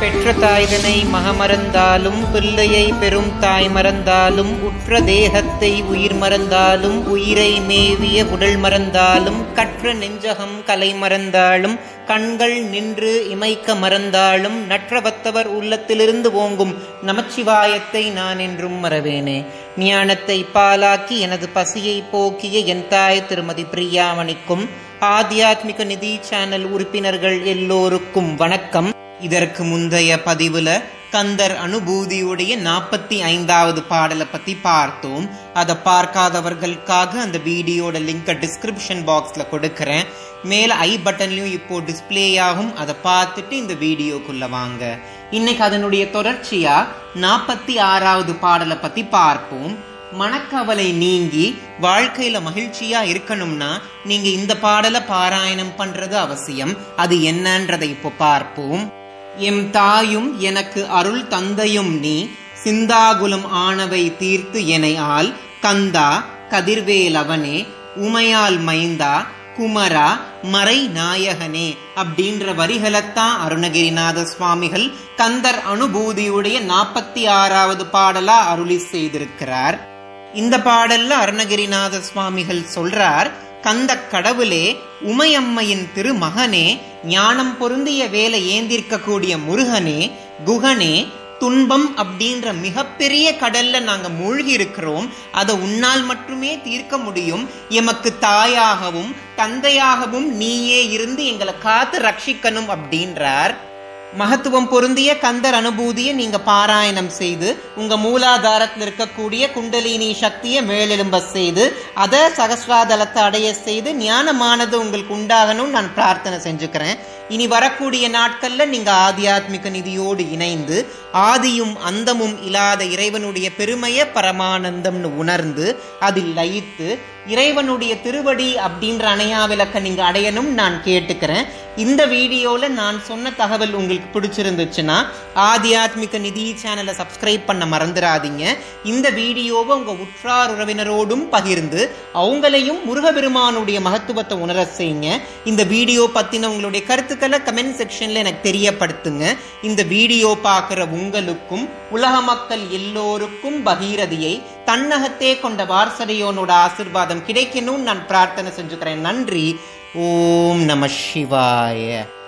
பெற்ற தாய்தனை மகமறந்தாலும் பிள்ளையை பெரும் தாய் மறந்தாலும் உற்ற தேகத்தை உயிர் மறந்தாலும் உயிரை மேவிய உடல் மறந்தாலும் கற்ற நெஞ்சகம் கலை மறந்தாலும் கண்கள் நின்று இமைக்க மறந்தாலும் நற்றவத்தவர் உள்ளத்திலிருந்து ஓங்கும் நமச்சிவாயத்தை நான் என்றும் மறவேனே ஞானத்தை பாலாக்கி எனது பசியை போக்கிய என் தாய் திருமதி பிரியாமணிக்கும் ஆத்தியாத்மிக நிதி சேனல் உறுப்பினர்கள் எல்லோருக்கும் வணக்கம் இதற்கு முந்தைய பதிவுல கந்தர் அனுபூதியுடைய நாற்பத்தி ஐந்தாவது பாடலை பத்தி பார்த்தோம் அதை பார்க்காதவர்களுக்காக அந்த வீடியோட லிங்கை டிஸ்கிரிப்ஷன் பாக்ஸ்ல கொடுக்கறேன் மேல ஐ பட்டன்லயும் இப்போ டிஸ்ப்ளே ஆகும் அதை பார்த்துட்டு இந்த வீடியோக்குள்ள வாங்க இன்னைக்கு அதனுடைய தொடர்ச்சியா நாற்பத்தி ஆறாவது பாடலை பத்தி பார்ப்போம் மனக்கவலை நீங்கி வாழ்க்கையில மகிழ்ச்சியா இருக்கணும்னா நீங்க இந்த பாடலை பாராயணம் பண்றது அவசியம் அது என்னன்றதை இப்போ பார்ப்போம் எம் தாயும் எனக்கு அருள் தந்தையும் நீ சிந்தாகுலம் ஆனவை தீர்த்து எனை ஆள் கந்தா கதிர்வேலவனே உமையால் மைந்தா குமரா மறை நாயகனே அப்படின்ற வரிகளைத்தான் அருணகிரிநாத சுவாமிகள் கந்தர் அனுபூதியுடைய நாற்பத்தி ஆறாவது பாடலா அருளி செய்திருக்கிறார் இந்த பாடல்ல அருணகிரிநாத சுவாமிகள் சொல்றார் கந்த கடவுளே உமையம்மையின் திருமகனே ஞானம் பொருந்திய வேலை ஏந்திருக்கக்கூடிய முருகனே குகனே துன்பம் அப்படின்ற மிகப்பெரிய கடல்ல நாங்க மூழ்கி இருக்கிறோம் அதை உன்னால் மட்டுமே தீர்க்க முடியும் எமக்கு தாயாகவும் தந்தையாகவும் நீயே இருந்து எங்களை காத்து ரட்சிக்கணும் அப்படின்றார் மகத்துவம் பொருந்திய கந்தர் அனுபூதியை நீங்க பாராயணம் செய்து உங்க மூலாதாரத்தில் இருக்கக்கூடிய குண்டலினி சக்தியை மேலெலும்ப செய்து அதை சகசிராதலத்தை அடைய செய்து ஞானமானது உங்களுக்கு உண்டாகணும் நான் பிரார்த்தனை செஞ்சுக்கிறேன் இனி வரக்கூடிய நாட்கள்ல நீங்க ஆத்தியாத்மிக நிதியோடு இணைந்து ஆதியும் அந்தமும் இல்லாத இறைவனுடைய பெருமைய பரமானந்தம்னு உணர்ந்து அதில் லயித்து இறைவனுடைய திருவடி அப்படின்ற அணையா விளக்க நீங்க அடையணும் நான் கேட்டுக்கிறேன் இந்த வீடியோல நான் சொன்ன தகவல் உங்களுக்கு பிடிச்சிருந்துச்சுன்னா ஆத்தியாத்மிக நிதி சேனலை சப்ஸ்கிரைப் பண்ண மறந்துடாதீங்க இந்த வீடியோவை உங்க உற்றார் உறவினரோடும் பகிர்ந்து அவங்களையும் முருகபெருமானுடைய மகத்துவத்தை உணர செய்யுங்க இந்த வீடியோ பத்தின உங்களுடைய கருத்துக்களை கமெண்ட் செக்ஷன்ல எனக்கு தெரியப்படுத்துங்க இந்த வீடியோ பார்க்குற உங்களுக்கும் உலக மக்கள் எல்லோருக்கும் பகீரதியை தன்னகத்தே கொண்ட வாரசடையோனோட ஆசிர்வாதம் கிடைக்கணும்னு நான் பிரார்த்தனை செஞ்சுக்கிறேன் நன்றி ஓம் நம சிவாய